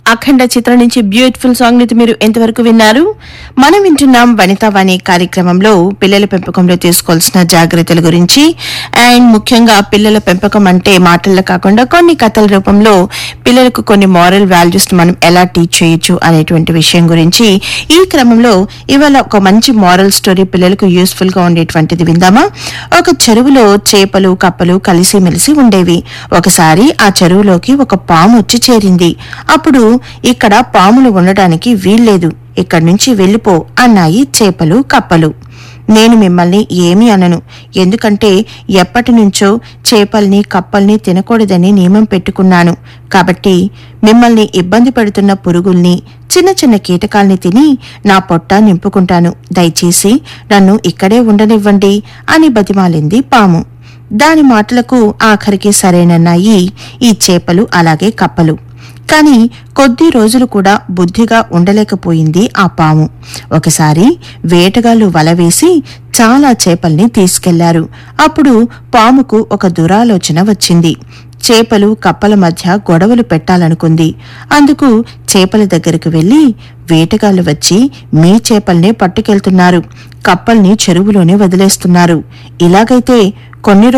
అఖండ చిత్రం నుంచి beautiful song ని మీరు ఎంతవరకు విన్నారు మనం వింటున్నాం వనితా వాణి కార్యక్రమంలో పిల్లల పెంపకంలో తీసుకోవాల్సిన జాగ్రత్తల గురించి అండ్ ముఖ్యంగా పిల్లల పెంపకం అంటే మాటల్లో కాకుండా కొన్ని కథల రూపంలో పిల్లలకు కొన్ని మారల్ వాల్యూస్ మనం ఎలా టీచ్ చేయొచ్చు అనేటువంటి విషయం గురించి ఈ క్రమంలో ఇవాళ ఒక మంచి మారల్ స్టోరీ పిల్లలకు యూస్ఫుల్ గా ఉండేటువంటిది విందామా ఒక చెరువులో చేపలు కప్పలు కలిసిమెలిసి ఉండేవి ఒకసారి ఆ చెరువులోకి ఒక పాము వచ్చి చేరింది అప్పుడు ఇక్కడ పాములు ఉండడానికి వీల్లేదు ఇక్కడి నుంచి వెళ్ళిపో అన్నాయి చేపలు కప్పలు నేను మిమ్మల్ని ఏమీ అనను ఎందుకంటే ఎప్పటి నుంచో చేపల్ని కప్పల్ని తినకూడదని నియమం పెట్టుకున్నాను కాబట్టి మిమ్మల్ని ఇబ్బంది పెడుతున్న పురుగుల్ని చిన్న చిన్న కీటకాల్ని తిని నా పొట్ట నింపుకుంటాను దయచేసి నన్ను ఇక్కడే ఉండనివ్వండి అని బతిమాలింది పాము దాని మాటలకు ఆఖరికి సరేనన్నాయి ఈ చేపలు అలాగే కప్పలు కాని కొద్ది రోజులు కూడా బుద్ధిగా ఉండలేకపోయింది ఆ పాము ఒకసారి వేటగాళ్లు వలవేసి చాలా చేపల్ని తీసుకెళ్లారు అప్పుడు పాముకు ఒక దురాలోచన వచ్చింది చేపలు కప్పల మధ్య గొడవలు పెట్టాలనుకుంది అందుకు చేపల దగ్గరకు వెళ్లి వేటగాళ్లు వచ్చి మీ చేపల్నే పట్టుకెళ్తున్నారు కప్పల్ని చెరువులోనే వదిలేస్తున్నారు ఇలాగైతే కొన్ని